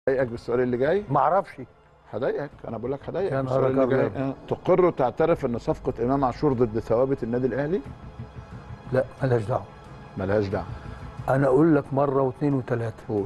هضايقك بالسؤال اللي جاي ما اعرفش هضايقك انا بقول لك هضايقك يا بالسؤال نهارك اللي جاي أبيض. آه. تقر وتعترف ان صفقه امام عاشور ضد ثوابت النادي الاهلي لا ملهاش دعوه ملهاش دعوه انا اقول لك مره واثنين وثلاثه قول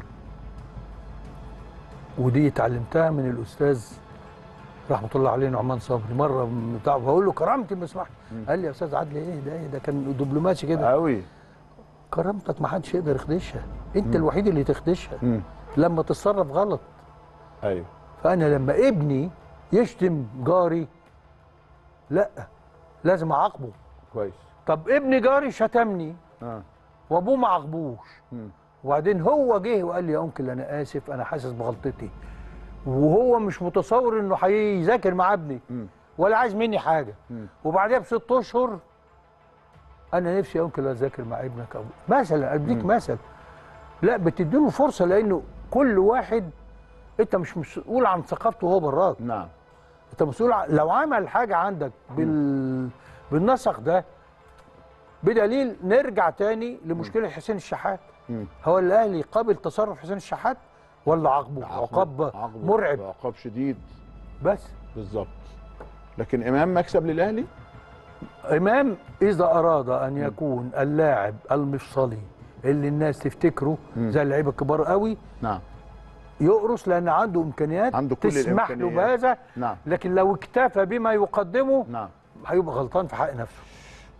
ودي اتعلمتها من الاستاذ رحمه الله عليه نعمان صبري مره بتاع بقول له كرامتي ما اسمح قال لي يا استاذ عدلي ايه ده ايه ده كان دبلوماسي كده قوي كرامتك ما حدش يقدر يخدشها انت الوحيد اللي تخدشها مم. لما تتصرف غلط ايوه فانا لما ابني يشتم جاري لا لازم اعاقبه كويس طب ابن جاري شتمني اه وابوه ما عاقبوش مم. وبعدين هو جه وقال لي يا انكل انا اسف انا حاسس بغلطتي وهو مش متصور انه هيذاكر مع ابني مم. ولا عايز مني حاجه مم. وبعدها بست اشهر انا نفسي يا انكل اذاكر مع ابنك أو مثلا اديك مثل لا بتديله فرصه لانه كل واحد انت مش مسؤول عن ثقافته وهو براك نعم انت مسؤول عن لو عمل حاجه عندك بال بالنسق ده بدليل نرجع تاني لمشكله حسين الشحات مم. هو الاهلي قابل تصرف حسين الشحات ولا عاقبه عقاب عقبه مرعب عقاب شديد بس بالظبط لكن امام مكسب للاهلي امام اذا اراد ان يكون اللاعب المفصلي اللي الناس تفتكره زي اللعيبه الكبار قوي نعم يقرص لان عنده امكانيات عنده كل تسمح له الإمكانيات. بهذا نعم لكن لو اكتفى بما يقدمه نعم هيبقى غلطان في حق نفسه